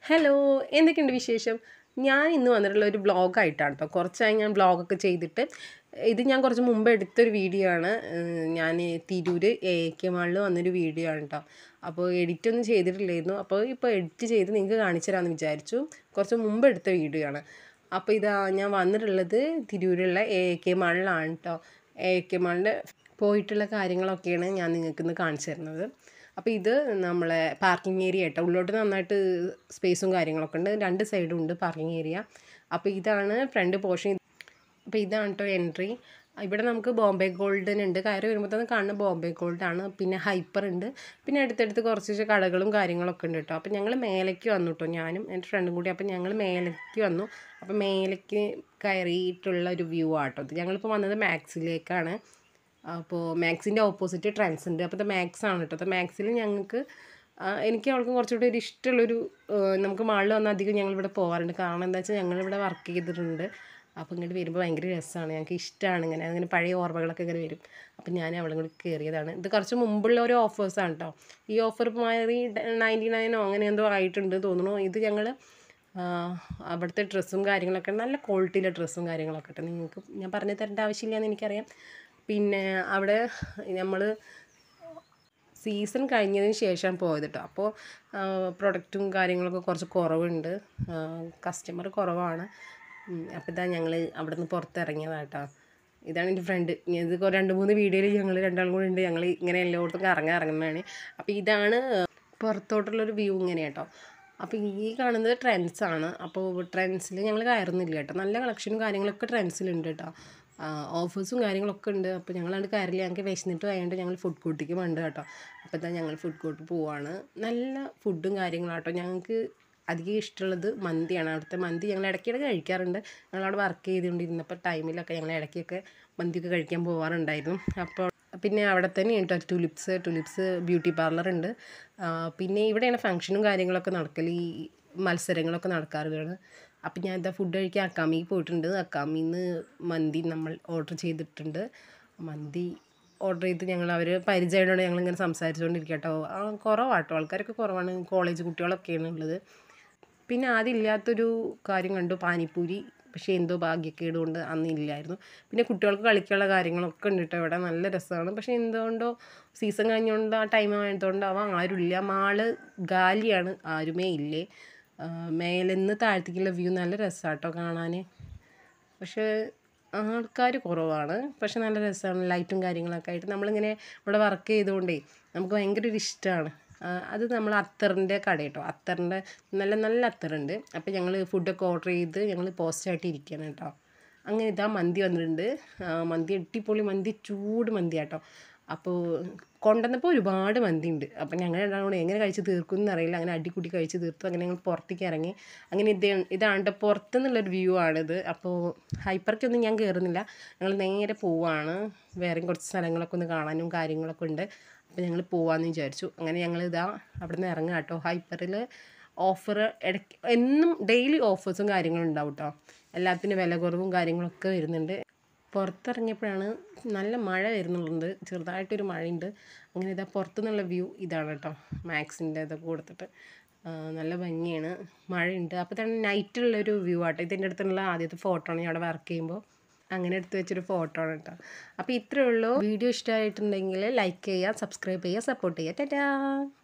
hello എന്തൊക്കെയുണ്ട് വിശേഷം ഞാൻ ഇന്ന് വന്നിട്ടുള്ള ഒരു വ്ളോഗായിട്ടാണ് കേട്ടോ കുറച്ചായി ഞാൻ വ്ളോഗൊക്കെ ചെയ്തിട്ട് ഇത് ഞാൻ കുറച്ച് മുമ്പ് എടുത്തൊരു വീഡിയോ ആണ് ഏഹ് ഞാൻ തിരൂർ എ കെ മാളിൽ വന്നൊരു വീഡിയോ ആണ് കേട്ടോ അപ്പോൾ എഡിറ്റ് ഒന്നും ചെയ്തിട്ടില്ലായിരുന്നു അപ്പോൾ ഇപ്പോൾ എഡിറ്റ് ചെയ്ത് നിങ്ങൾക്ക് കാണിച്ചു തരാമെന്ന് വിചാരിച്ചു കുറച്ച് മുമ്പ് എടുത്ത വീഡിയോ ആണ് അപ്പോൾ ഇതാ ഞാൻ വന്നിട്ടുള്ളത് തിരൂരുള്ള എ കെ മാളിലാണ് കേട്ടോ എ കെ മാളിൻ്റെ പോയിട്ടുള്ള കാര്യങ്ങളൊക്കെയാണ് ഞാൻ നിങ്ങൾക്ക് ഇന്ന് കാണിച്ചു തരുന്നത് അപ്പോൾ ഇത് നമ്മളെ പാർക്കിംഗ് ഏരിയ കേട്ടോ ഉള്ളോട്ട് നന്നായിട്ട് സ്പേസും കാര്യങ്ങളൊക്കെ ഉണ്ട് രണ്ട് സൈഡും ഉണ്ട് പാർക്കിംഗ് ഏരിയ അപ്പോൾ ഇതാണ് ഫ്രണ്ട് പോർഷൻ അപ്പോൾ ഇതാണ് കേട്ടോ എൻട്രി ഇവിടെ നമുക്ക് ബോംബെ ഗോൾഡൻ ഉണ്ട് കയറി വരുമ്പോൾ തന്നെ കാണുന്ന ബോംബെ ഗോൾഡ് ആണ് പിന്നെ ഹൈപ്പർ ഉണ്ട് പിന്നെ അടുത്തടുത്ത് കുറച്ച് കടകളും കാര്യങ്ങളൊക്കെ ഉണ്ട് കേട്ടോ അപ്പോൾ ഞങ്ങൾ മേലേക്ക് വന്നു കേട്ടോ ഞാനും എൻ്റെ ഫ്രണ്ടും കൂടി അപ്പോൾ ഞങ്ങൾ മേലേക്ക് വന്നു അപ്പോൾ മേലേക്ക് കയറിയിട്ടുള്ള ഒരു വ്യൂ ആട്ടോ ഇത് ഞങ്ങളിപ്പോൾ വന്നത് മാക്സിലേക്കാണ് അപ്പോൾ മാക്സിൻ്റെ ഓപ്പോസിറ്റ് ട്രെൻഡ്സ് ഉണ്ട് അപ്പോൾ ഇത് മാക്സ് ആണ് കേട്ടോ അപ്പോൾ മാക്സിൽ ഞങ്ങൾക്ക് ആ, എനിക്ക് അവൾക്കും കുറച്ചുകൂടി ഒരു ഇഷ്ടമുള്ളൊരു ആ, നമുക്ക് മാളിൽ വന്ന് അധികം ഞങ്ങളിവിടെ പോകാറുണ്ട് കാരണം എന്താ വെച്ചാൽ ഞങ്ങളിവിടെ വർക്ക് ചെയ്തിട്ടുണ്ട് അപ്പോൾ ഇങ്ങോട്ട് വരുമ്പോൾ ഭയങ്കര രസമാണ് ഞങ്ങൾക്ക് ഇഷ്ടമാണ് ഇങ്ങനെ അങ്ങനെ പഴയ ഓർമ്മകളൊക്കെ ഇങ്ങനെ വരും അപ്പോൾ ഞാൻ അവളും കൂടി കയറിയതാണ് ഇത് കുറച്ച് മുമ്പുള്ള ഒരു ഓഫേഴ്സാണ് കേട്ടോ ഈ ഓഫർ മാറി നയൻറ്റി നയനോ അങ്ങനെ എന്തോ ആയിട്ടുണ്ട് തോന്നുന്നു ഇത് ഞങ്ങൾ അവിടുത്തെ ഡ്രസ്സും കാര്യങ്ങളൊക്കെ നല്ല ക്വാളിറ്റിയിലെ ഡ്രസ്സും കാര്യങ്ങളൊക്കെ കേട്ടോ നിങ്ങൾക്ക് ഞാൻ പറഞ്ഞു തരേണ്ട ആവശ്യമില്ലയെന്ന് എനിക്കറിയാം പിന്നെ അവിടെ നമ്മൾ സീസൺ കഴിഞ്ഞതിന് ശേഷം പോയത് കേട്ടോ അപ്പോൾ പ്രൊഡക്റ്റും കാര്യങ്ങളൊക്കെ കുറച്ച് കുറവുണ്ട് കസ്റ്റമർ കുറവാണ് ഉം, അപ്പോൾ ഇതാ ഞങ്ങൾ അവിടെ നിന്ന് പുറത്തിറങ്ങിയതാണ് കേട്ടോ ഇതാണ് എൻ്റെ ഫ്രണ്ട് ഇത് കൊ- രണ്ട് മൂന്ന് വീഡിയോയിൽ ഞങ്ങൾ രണ്ടാളും കൂടി ഉണ്ട് ഞങ്ങൾ ഇങ്ങനെ എല്ലായിടത്തും കറങ്ങാൻ ഇറങ്ങുന്നതാണ് അപ്പോൾ ഇതാണ് പുറത്തോട്ടുള്ളൊരു വ്യൂ ഇങ്ങനെ കേട്ടോ അപ്പോൾ ഈ കാണുന്നത് ട്രെൻഡ്സ് ആണ് അപ്പോൾ ട്രെൻഡ്സിൽ ഞങ്ങൾ കയറുന്നില്ല കേട്ടോ നല്ല കളക്ഷനും കാര്യങ്ങളൊക്കെ ട്രെൻഡ്സിലുണ്ട് കേട്ടോ ഓഫേഴ്സും കാര്യങ്ങളൊക്കെ ഉണ്ട് അപ്പോൾ ഞങ്ങളാണ്ട് കയറില്ല ഞങ്ങൾക്ക് വിശന്നിട്ട് ആയതുകൊണ്ട് ഞങ്ങൾ ഫുഡ് കോർട്ടിക്ക് വേണ്ട കേട്ടോ അപ്പോൾ ഇതാ ഞങ്ങൾ ഫുഡ് കോർട്ട് പോവാണ് നല്ല ഫുഡും കാര്യങ്ങളാട്ടോ ഞങ്ങൾക്ക് അധികം ഇഷ്ടമുള്ളത് മന്തിയാണ് അവിടുത്തെ മന്തി ഞങ്ങൾ ഇടയ്ക്കിടയ്ക്ക് കഴിക്കാറുണ്ട് ഞങ്ങളവിടെ വർക്ക് ചെയ്തുകൊണ്ടിരുന്നപ്പോൾ ടൈമിലൊക്കെ ഞങ്ങൾ ഇടയ്ക്കൊക്കെ മന്തിയൊക്കെ കഴിക്കാൻ പോകാറുണ്ടായിരുന്നു അപ്പോൾ പിന്നെ അവിടെ തന്നെ കേട്ടോ ടുലിപ്സ് ടുലിപ്സ് ബ്യൂട്ടി പാർലർ ഉണ്ട് ആ, പിന്നെ ഇവിടെയാണ് ഫംഗ്ഷനും കാര്യങ്ങളൊക്കെ നടക്കൽ ഈ മത്സരങ്ങളൊക്കെ നടക്കാറുള്ളത് അപ്പം ഞാൻ എന്താ ഫുഡ് കഴിക്കാൻ അക്കാമിക്ക് പോയിട്ടുണ്ട് അക്കാമിയിൽ നിന്ന് മന്തി നമ്മൾ ഓർഡർ ചെയ്തിട്ടുണ്ട് മന്തി ഓർഡർ ചെയ്ത് ഞങ്ങൾ അവർ പരിചയമായതുകൊണ്ട് ഞങ്ങളിങ്ങനെ സംസാരിച്ചുകൊണ്ടിരിക്കുക കേട്ടോ ആ കുറവാട്ടോ ആൾക്കാരൊക്കെ കുറവാണ് കോളേജ് കുട്ടികളൊക്കെയാണ് ഉള്ളത് പിന്നെ ആദ്യം ഇല്ലാത്തൊരു കാര്യം കണ്ടു പാനിപ്പൂരി പക്ഷേ എന്തോ ഭാഗ്യക്കേട് കൊണ്ട് അന്ന് ഇല്ലായിരുന്നു പിന്നെ കുട്ടികൾക്ക് കളിക്കാനുള്ള കാര്യങ്ങളൊക്കെ ഉണ്ട് കേട്ടോ ഇവിടെ നല്ല രസമാണ് പക്ഷേ എന്തുകൊണ്ടോ സീസൺ കഴിഞ്ഞുകൊണ്ട് ആ ടൈം ആയതുകൊണ്ട് അവ ആരുമില്ല മാള് ഗാലിയാണ് ആരുമേ ഇല്ലേ ആ, മേലെന്ന് താഴത്തേക്കുള്ള വ്യൂ നല്ല രസമാണ് കേട്ടോ കാണാൻ പക്ഷേ ആൾക്കാർ കുറവാണ് പക്ഷെ നല്ല രസമാണ് ലൈറ്റും കാര്യങ്ങളൊക്കെ ആയിട്ട് നമ്മളിങ്ങനെ ഇവിടെ വർക്ക് ചെയ്തുകൊണ്ടേ നമുക്ക് ഭയങ്കര ഒരു ഇഷ്ടമാണ് അത് നമ്മൾ അത്തറിൻ്റെ കട കേട്ടോ അത്തറിൻ്റെ നല്ല നല്ല അത്തറുണ്ട് അപ്പോൾ ഞങ്ങൾ ഫുഡൊക്കെ ഓർഡർ ചെയ്ത് ഞങ്ങൾ പോസ്റ്റായിട്ട് ഇരിക്കുകയാണ് കേട്ടോ അങ്ങനെ ഇതാ മന്തി വന്നിട്ടുണ്ട് ആ, മന്തി അടിപൊളി മന്തി ചൂട് മന്തി കേട്ടോ അപ്പോൾ കൊണ്ടുവന്നപ്പോൾ ഒരുപാട് മന്തി ഉണ്ട് അപ്പം ഞങ്ങൾ രണ്ടാളും കൂടെ എങ്ങനെ കഴിച്ച് തീർക്കും എന്നറിയില്ല അങ്ങനെ അടിക്കുട്ടി കഴിച്ച് തീർത്തു അങ്ങനെ ഞങ്ങൾ പുറത്തേക്ക് ഇറങ്ങി അങ്ങനെ ഇത് ഇതാണ് ട്ടോ പുറത്തുനിന്നുള്ളൊരു വ്യൂ ആണിത് അപ്പോൾ ഹൈപ്പർക്കൊന്നും ഞാൻ കയറുന്നില്ല ഞങ്ങൾ നേരെ പോവാണ് വേറെയും കുറച്ച് സ്ഥലങ്ങളൊക്കെ ഒന്ന് കാണാനും കാര്യങ്ങളൊക്കെ ഉണ്ട് അപ്പോൾ ഞങ്ങൾ പോവാമെന്ന് വിചാരിച്ചു അങ്ങനെ ഞങ്ങൾ ഇതാ അവിടെ നിന്ന് ഇറങ്ങുക കേട്ടോ ഹൈപ്പറിൽ ഓഫർ ഇടയ്ക്ക് എന്നും ഡെയിലി ഓഫേഴ്സും കാര്യങ്ങളും ഉണ്ടാവും കേട്ടോ എല്ലാത്തിനും വില കുറവും കാര്യങ്ങളൊക്കെ വരുന്നുണ്ട് പുറത്തിറങ്ങിയപ്പോഴാണ് നല്ല മഴ വരുന്നുണ്ട് ചെറുതായിട്ടൊരു മഴയുണ്ട് അങ്ങനെ ഇതാ പുറത്തുനിന്നുള്ള വ്യൂ ഇതാണ് കേട്ടോ മാക്സിൻ്റെ ഇതൊക്കെ കൊടുത്തിട്ട് ആ, നല്ല ഭംഗിയാണ് മഴയുണ്ട് അപ്പോൾ തന്നെ നൈറ്റുള്ളൊരു വ്യൂ ആട്ടോ ഇതിൻ്റെ അടുത്തുള്ള ആദ്യത്തെ ഫോട്ടോ ആണ് ഞാൻ അവിടെ വർക്ക് ചെയ്യുമ്പോൾ അങ്ങനെ എടുത്ത് വെച്ചൊരു ഫോട്ടോ ആണ് കേട്ടോ അപ്പോൾ ഇത്രയേ ഉള്ളൂ വീഡിയോ ഇഷ്ടമായിട്ടുണ്ടെങ്കിൽ ലൈക്ക് ചെയ്യുക സബ്സ്ക്രൈബ് ചെയ്യുക സപ്പോർട്ട് ചെയ്യുക ടാറ്റാ